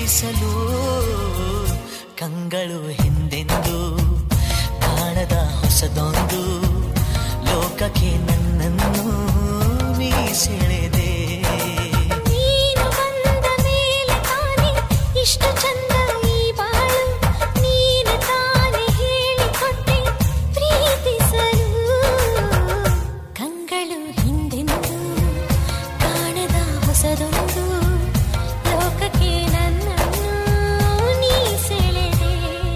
ಪ್ರೀತಿಸಲು ಕಂಗಳು ಹಿಂದೆಂದು ಕಾಣದ ಹೊಸದೊಂದು ಲೋಕಕ್ಕೆ ನನ್ನನ್ನು ನೀ ಸೆಳೆದೆ ನೀನು ಬಂದ ಮೇಲೆ ತಾನೆ ಇಷ್ಟು ಚಂದ ಈ ಬಾಳು ನೀನು ತಾನೆ ಹೇಳಿಕೊಟ್ಟೆ ಪ್ರೀತಿಸಲು ಕಂಗಳು ಹಿಂದೆಂದು ಕಾಣದ ಹೊಸದೊಂದು ಲೋಕಕ್ಕೆ ನನ್ನನ್ನು ನೀ ಸೆಳೆದೆ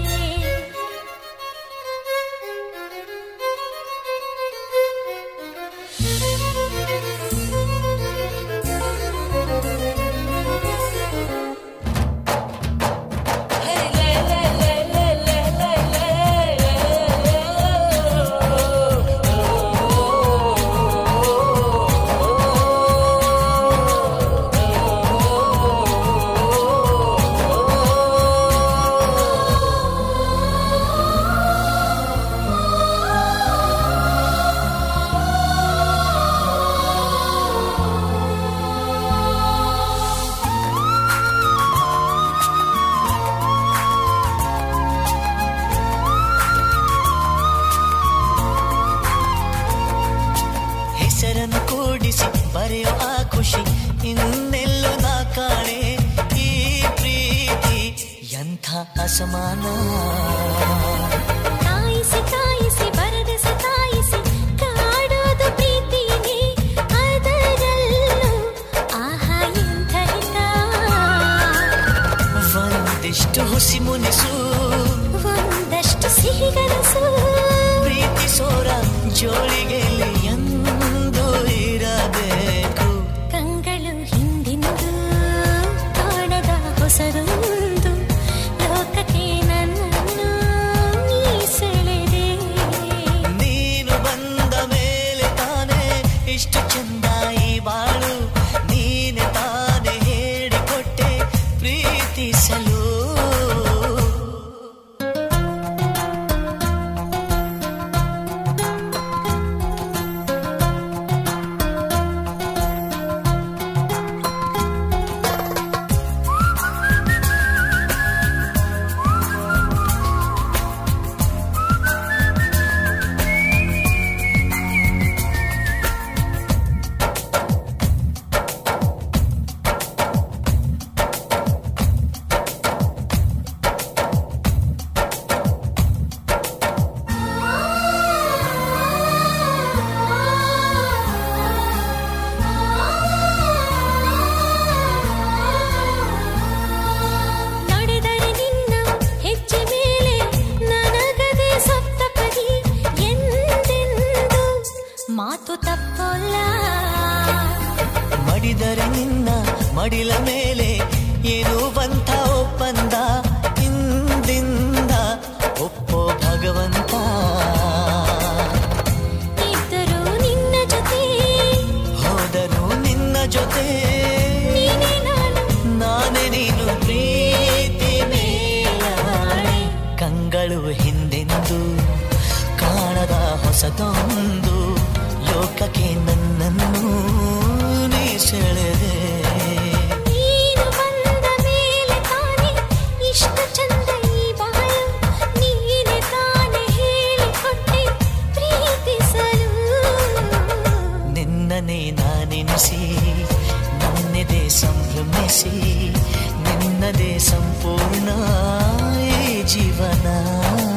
ಹೆಸರನ್ನು ಕೂಡಿಸಿ ಬರೆಯೋ ಆ ಖುಷಿ ಇನ್ನೆಲ್ಲೂ ನಾ ಕಾಣೆ ಈ ಪ್ರೀತಿ ಎಂಥ ಅಸಮಾನ ಕಾಯಿಸಿ ಕಾಯಿಸಿ ಬರದ ಸತಾಯಿಸಿ ಕಾಡೋದು ಪ್ರೀತಿನೇ ಅದರಲ್ಲೂ ಆಹಾ ಎಂಥ ಹಿತ ಒಂದಿಷ್ಟು ಹುಸಿ ಮುನಿಸು ಒಂದಷ್ಟು ಸಿಹಿಗನಸು ಪ್ರೀತಿಸೋರ ಜೋಳಿಗೆ ಎಂದು ಇರಬೇಕು ಕಂಗಳು ಹಿಂದಿಂದು ಕಾಣದ ಹೊಸದೊಂದು ಲೋಕಕ್ಕೆ ನನ್ನನ್ನು ನೀ ಸೆಳೆದೆ ನೀನು ಬಂದ ಮೇಲೆ ತಾನೇ ಇಷ್ಟು ಚಂದ ಈ ಬಾಳು ನೀನೆ ತಾನೇ ಹೇಳಿಕೊಟ್ಟೆ ಪ್ರೀತಿಸಲು ನಡೆದರೆ ನಿನ್ನ ಹೆಜ್ಜೆ ಮೇಲೆ ನನಗದೆ ಸಪ್ತಪದಿ ಎಂದೆಂದು ಮಾತು ತಪ್ಪಲ್ಲ ಮಡಿದರೆ ನಿನ್ನ ಮಡಿಲ ಮೇಲೆ ಏನು ಬಂತ ಒಪ್ಪಂದ ಇಂದಿಂದ ಒಪ್ಪೋ ಭಗವಂತ ಇದ್ದರೂ ನಿನ್ನ ಜೊತೆ ಹೋದರು ನಿನ್ನ ಜೊತೆ ನೀನೇ ನಾನು ನಾನೇ ನೀನು ಪ್ರೀತಿ ಮೇಲಾಣೆ ಕಂಗಳು ಹಿಂದೆಂದು ಕಾಣದ ಹೊಸದೊಂದು ಲೋಕಕ್ಕೆ ನನ್ನನ್ನು ನೀ ಸೆಳೆದೆ ನೀನು ಬಂದ ಮೇಲೆ ತಾನೆ ಇಷ್ಟು ಚಂದ ಈ ಬಾಳು ನೀನೆ ತಾನೆ ಹೇಳಿಕೊಟ್ಟೆ ಪ್ರೀತಿಸಲು ನಿನ್ನನೇ ನಾನೆನಿಸಿ ನನ್ನೆದೆ ಸಂಭ್ರಮಿಸಿ ನಿನ್ನದೇ ಸಂಪೂರ್ಣ ಈ ಜೀವನ